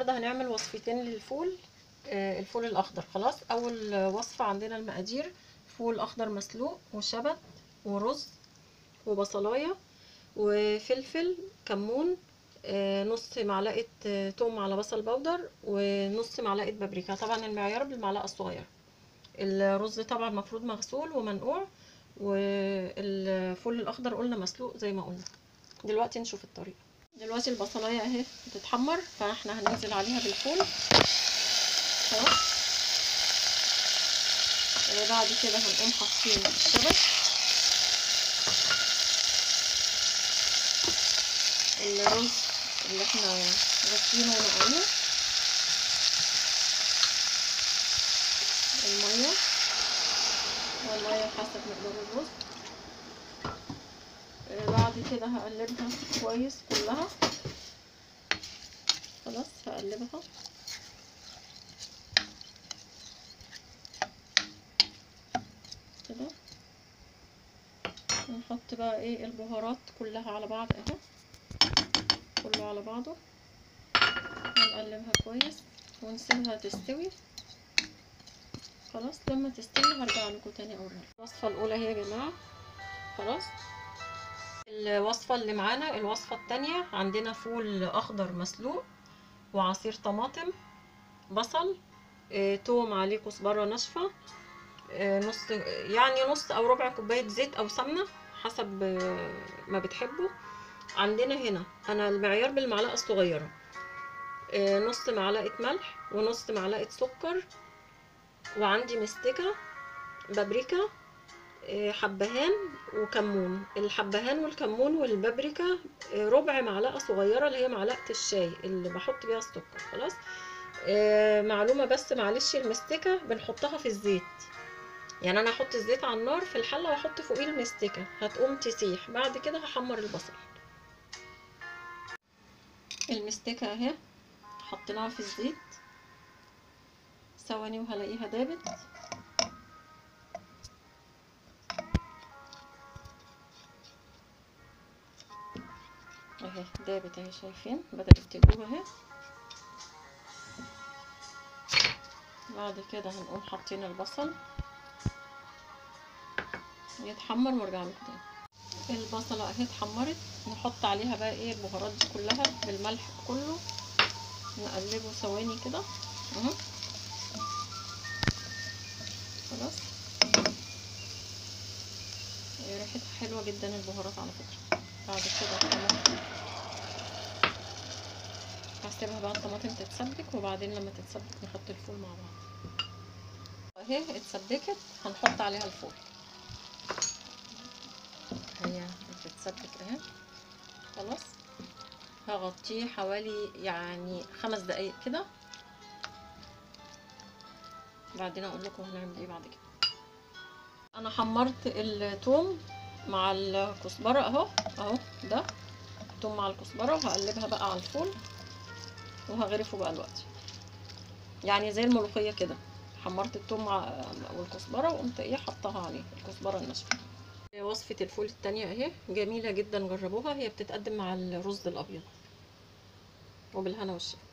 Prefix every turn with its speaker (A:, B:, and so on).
A: النهارده هنعمل وصفتين للفول آه، الفول الاخضر خلاص اول وصفه عندنا المقادير فول اخضر مسلوق وشبت ورز وبصلايه وفلفل كمون آه، نص معلقه آه، توم على بصل بودر ونص معلقه بابريكا طبعا المعيار بالمعلقه الصغيره الرز طبعا مفروض مغسول ومنقوع والفول الاخضر قلنا مسلوق زي ما قلنا دلوقتي نشوف الطريقه دلوقتي البصلايه اهي بتتحمر فاحنا هننزل عليها بالفول خلاص وبعد كده هنقوم حاطين الشبت الرز اللي احنا غسلينه ونقعينه الميه والميه حسب مقدار الرز بعد كده هقلبها كويس كلها خلاص هقلبها كده ونحط بقى ايه البهارات كلها على بعض اهو كله على بعضه ونقلبها كويس ونسيبها تستوي خلاص لما تستوي هرجع لكم تاني اوريها الوصفه الاولى اهي يا جماعه خلاص الوصفة اللي معانا الوصفة التانية عندنا فول أخضر مسلوق وعصير طماطم بصل اه توم عليه كزبرة ناشفة اه نص يعني نص أو ربع كوباية زيت أو سمنة حسب اه ما بتحبوا عندنا هنا أنا المعيار بالمعلقة الصغيرة اه نص معلقة ملح ونص معلقة سكر وعندي مستكة بابريكا حبهان وكمون الحبهان والكمون والبابريكا ربع معلقه صغيره اللي هي معلقه الشاي اللي بحط بيها السكر خلاص معلومه بس معلش المستكه بنحطها في الزيت يعني انا احط الزيت على النار في الحله واحط فوقيه المستكه هتقوم تسيح بعد كده هحمر البصل المستكه اهي حطيناها في الزيت ثواني وهلاقيها دابت اهي دابت اهي شايفين بدأت تدوب اهي بعد كده هنقوم حاطين البصل يتحمر وارجع لكم تاني البصلة اهي اتحمرت نحط عليها بقى ايه البهارات دي كلها بالملح كله نقلبه ثواني كده اهو خلاص ريحتها حلوة جدا البهارات على فكرة بعد كده الطماطم هسيبها بقى الطماطم تتسبك وبعدين لما تتسبك نحط الفول مع بعض اهي اتسبكت هنحط عليها الفول هي بتتسبك اهي خلاص هغطيه حوالي يعني خمس دقايق كده بعدين اقول لكم هنعمل ايه بعد كده انا حمرت الثوم مع الكزبره اهو اهو ده توم مع الكزبره وهقلبها بقى على الفول وهغرفه بقى دلوقتي يعني زي الملوخيه كده حمرت التوم مع والكزبره وقمت ايه حطها عليه الكزبره الناشفه وصفه الفول التانية اهي جميله جدا جربوها هي بتتقدم مع الرز الابيض وبالهنا والشفا